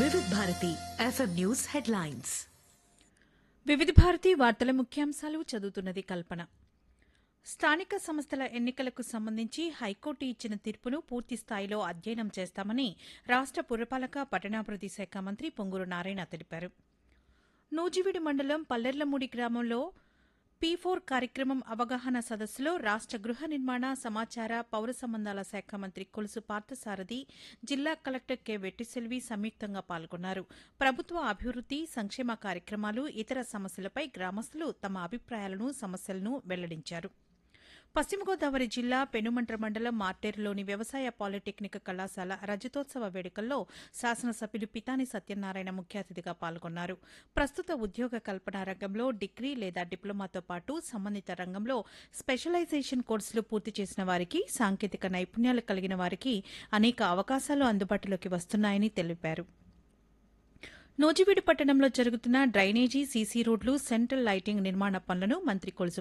వివిధ Bharati FM news headlines వివిధ భారతి వార్తల ముఖ్యాంశాలు చదువుతున్నది కల్పన స్థానిక సంస్థల ఎన్నికలకు సంబంధించి హైకోర్టు ఇచ్చిన తీర్పును పూర్తి స్థాయిలో అధ్యయనం చేస్తామని రాష్ట పురపాలక పట్టణాభివృద్ది శాఖ మంత్రి పొంగూరు నారాయణ తెలిపారు నూజివీడు మండలం పల్లెర్లమూడి గ్రామంలో పీ ఫోర్ కార్యక్రమం అవగాహన సదస్సులో రాష్ట గృహ నిర్మాణ సమాచార పౌర సంబంధాల శాఖ మంత్రి కొలుసు పార్థసారథి జిల్లా కలెక్టర్ కె వెట్టిసెల్వి సంయుక్తంగా పాల్గొన్నారు ప్రభుత్వ అభివృద్ది సంక్షేమ కార్యక్రమాలు ఇతర సమస్యలపై గ్రామస్తులు తమ అభిప్రాయాలను సమస్యలను వెల్లడించారు పశ్చిమ గోదావరి జిల్లా పెనుమంట్ర మండలం మార్టేరులోని వ్యవసాయ పాలిటెక్నిక్ కళాశాల రజతోత్సవ వేడుకల్లో శాసనసభ్యులు పితాని సత్యనారాయణ ముఖ్య అతిథిగా పాల్గొన్నారు ప్రస్తుత ఉద్యోగ కల్పన రంగంలో డిగ్రీ లేదా డిప్లొమాతో పాటు సంబంధిత రంగంలో స్పెషలైజేషన్ కోర్సులు పూర్తి చేసిన వారికి సాంకేతిక నైపుణ్యాలు కలిగిన వారికి అనేక అవకాశాలు అందుబాటులోకి వస్తున్నాయని తెలిపారు నూజివీడు పట్టణంలో జరుగుతున్న డ్రైనేజీ సీసీ రోడ్లు సెంట్రల్ లైటింగ్ నిర్మాణ పనులను మంత్రి కొలుసు